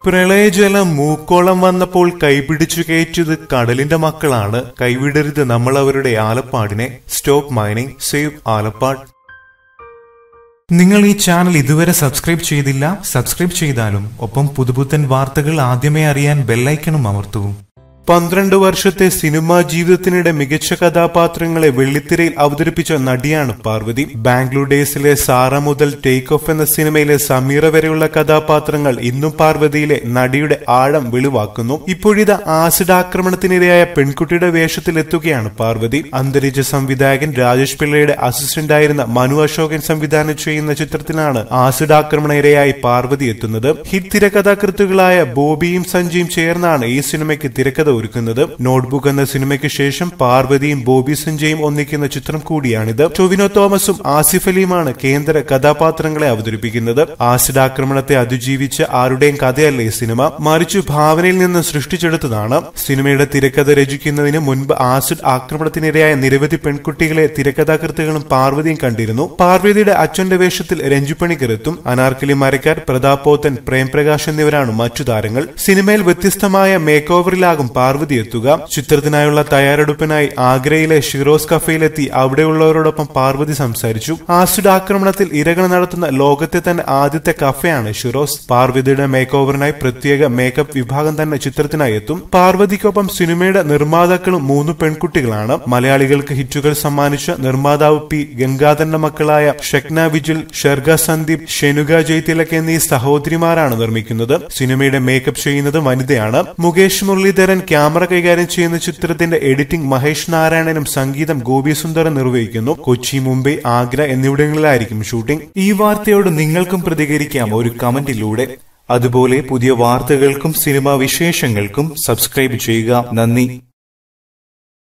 പ്രളയജലം മൂക്കോളം വന്നപ്പോൾ കൈപിടിച്ചു കയറ്റിയത് കടലിന്റെ മക്കളാണ് കൈവിടരുത് നമ്മൾ അവരുടെ ആലപ്പാടിനെ സ്റ്റോപ്പ് മൈനിങ് സേവ് ആലപ്പാട് നിങ്ങൾ ഈ ചാനൽ ഇതുവരെ സബ്സ്ക്രൈബ് ചെയ്തില്ല സബ്സ്ക്രൈബ് ചെയ്താലും ഒപ്പം പുതുപുത്തൻ വാർത്തകൾ ആദ്യമേ അറിയാൻ ബെല്ലൈക്കണും അമർത്തൂ പന്ത്രണ്ട് വർഷത്തെ സിനിമാ ജീവിതത്തിനിടെ മികച്ച കഥാപാത്രങ്ങളെ വെള്ളിത്തിരയിൽ അവതരിപ്പിച്ച നടിയാണ് പാർവതി ബാംഗ്ലൂർ ഡേയ്സിലെ സാറ മുതൽ ടേക്ക് ഓഫ് എന്ന സിനിമയിലെ സമീറ വരെയുള്ള കഥാപാത്രങ്ങൾ ഇന്നും പാർവതിയിലെ നടിയുടെ ആഴം വെളിവാക്കുന്നു ഇപ്പോഴിത് ആസിഡ് ആക്രമണത്തിനിരയായ പെൺകുട്ടിയുടെ വേഷത്തിലെത്തുകയാണ് പാർവതി അന്തരിച്ച സംവിധായകൻ രാജേഷ് പിള്ളയുടെ അസിസ്റ്റന്റായിരുന്ന മനു അശോകൻ സംവിധാനം ചെയ്യുന്ന ചിത്രത്തിലാണ് ആസിഡ് ആക്രമണ ഇരയായി പാർവതി എത്തുന്നത് ഹിറ്റ് തിരക്കഥാകൃത്തുകളായ ബോബിയും സഞ്ജയും ചേർന്നാണ് ഈ സിനിമയ്ക്ക് തിരക്കഥ ഒരുക്കുന്നത് നോട്ട്ബുക്ക് എന്ന സിനിമയ്ക്ക് ശേഷം പാർവതിയും ബോബി സഞ്ജയും ഒന്നിക്കുന്ന ചിത്രം കൂടിയാണിത് ടൊവിനോ തോമസും ആസിഫ് അലിയുമാണ് കേന്ദ്ര കഥാപാത്രങ്ങളെ അവതരിപ്പിക്കുന്നത് ആസിഡ് ആക്രമണത്തെ അതിജീവിച്ച ആരുടെയും കഥയല്ല ഈ സിനിമ മറിച്ച് ഭാവനയിൽ നിന്ന് സൃഷ്ടിച്ചെടുത്തതാണ് സിനിമയുടെ തിരക്കഥ രചിക്കുന്നതിന് മുൻപ് ആസിഡ് ആക്രമണത്തിനിരയായ നിരവധി പെൺകുട്ടികളെ തിരക്കഥാകൃത്തുകളും പാർവതിയും കണ്ടിരുന്നു പാർവതിയുടെ അച്ഛന്റെ വേഷത്തിൽ രഞ്ജുപണിക്കരെത്തും അനാർക്കലി മരക്കാർ പ്രതാപോത്തൻ പ്രേംപ്രകാശ് എന്നിവരാണ് മറ്റു താരങ്ങൾ സിനിമയിൽ വ്യത്യസ്തമായ മേക്ക് ഓവറിലാകും പാർവതി എത്തുക ചിത്രത്തിനായുള്ള തയ്യാറെടുപ്പിനായി ആഗ്രയിലെ ഷിറോസ് കഫയിലെത്തി അവിടെയുള്ളവരോടൊപ്പം പാർവതി സംസാരിച്ചു ആസിഡ് ആക്രമണത്തിൽ ഇരകൾ നടത്തുന്ന ലോകത്തെ തന്നെ ആദ്യത്തെ കഫയാണ് ഷിറോസ് പാർവതിയുടെ മേക്ക് ഓവറിനായി പ്രത്യേക മേക്കപ്പ് വിഭാഗം തന്നെ ചിത്രത്തിനായി എത്തും പാർവതിക്കൊപ്പം സിനിമയുടെ നിർമ്മാതാക്കളും മൂന്ന് പെൺകുട്ടികളാണ് മലയാളികൾക്ക് ഹിറ്റുകൾ സമ്മാനിച്ച നിർമ്മാതാവ് പി ഗംഗാധരന്റെ മക്കളായ ഷെക്ന വിജിൽ ഷെർഗ സന്ദീപ് ഷെനുക ജയ്തിലക് എന്നീ സഹോദരിമാരാണ് നിർമ്മിക്കുന്നത് സിനിമയുടെ മേക്കപ്പ് ചെയ്യുന്നത് വനിതയാണ് മുകേഷ് മുരളീധരൻ ക്യാമറ കൈകാര്യം ചെയ്യുന്ന ചിത്രത്തിന്റെ എഡിറ്റിംഗ് മഹേഷ് നാരായണനും സംഗീതം ഗോപി സുന്ദരം നിർവഹിക്കുന്നു കൊച്ചി മുംബൈ ആഗ്ര എന്നിവിടങ്ങളിലായിരിക്കും ഷൂട്ടിംഗ് ഈ വാർത്തയോട് നിങ്ങൾക്കും പ്രതികരിക്കാം ഒരു കമന്റിലൂടെ അതുപോലെ പുതിയ വാർത്തകൾക്കും സിനിമാ വിശേഷങ്ങൾക്കും സബ്സ്ക്രൈബ് ചെയ്യുക നന്ദി